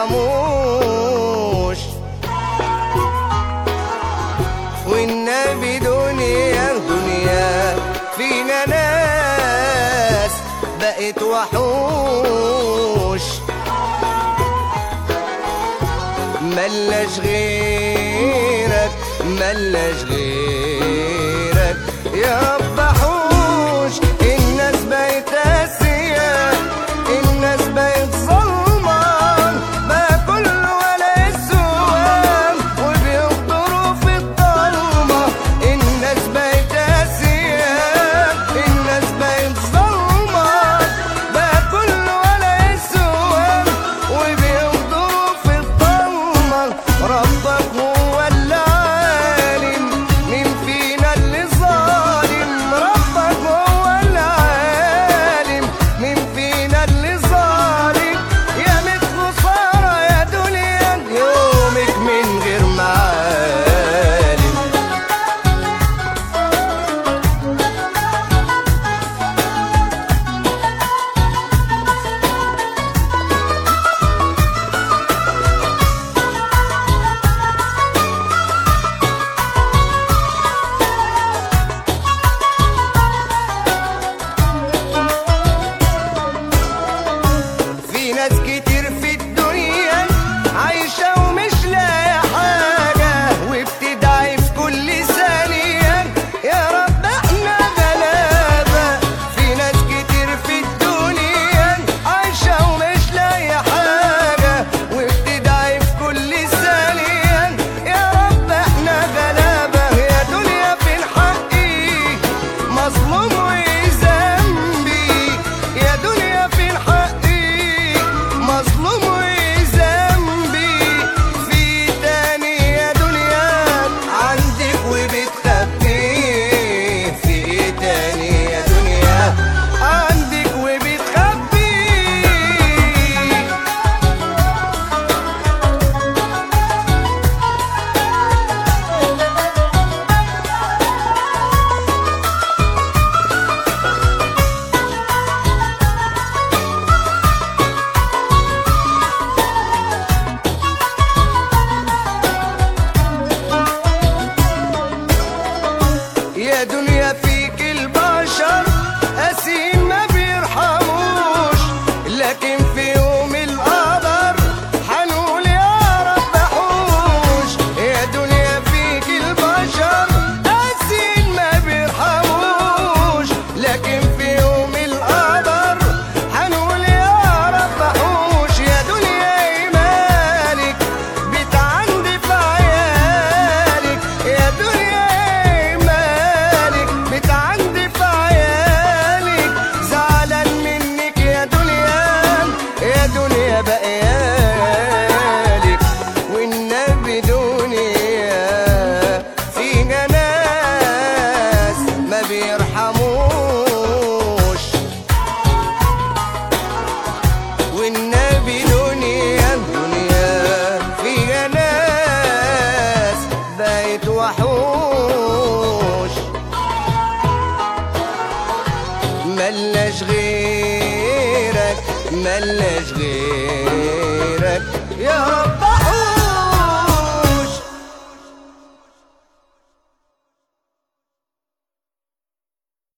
بيرحموش والنبي دنيا دنيا فينا ناس بقت وحوش ملناش غيرك ملناش غيرك يا بحوش الناس بقت قاسية الناس بقت ظلمة بقى كله ولا السوام وبيفطروا في الضلمة الناس بقت قاسية الناس بقت ظلمة بقى كله ولا السوام وبيفطروا في الضلمة ربك هو اللي عالم مين فينا اللي ظالم ربك هو اللي عالم مين فينا اللي ظالم يا مت خسارة يا دنيا يومك من غير معالم في ناس كتير في الدنيا عايشة ومش لاقية حاجة وبتدعي في كل ثانية يا رب احنا غلابة في ناس كتير في الدنيا عايشة ومش لاقية حاجة وبتدعي في كل ثانية يا رب احنا غلابة يا دنيا فين حقي مظلوم وذنبي يا دنيا فين حقي مظلوم وذنبي في تاني يا دنيا عندك وبتخبي في إيه تاني يا دنيا عندك وبتخبي يا دنيا فيك البشر قاسين ما بيرحموش لكن في يوم القدر حنقول يا رب حوش يا دنيا فيك البشر قاسين ما بيرحموش لكن في يوم القدر حنقول يا رب حوش يا دنيا ايمانك بتعندي في عيالك يا دنيا ايمانك بتعندي في عيالك زعلان منك يا دنيا يا دنيا بقيالك والنبي دنيا فينا ناس ما بيرحموش والنبي دنيا دنيا فيها ناس بقت وحوش ملناش غيرك ملناش غيرك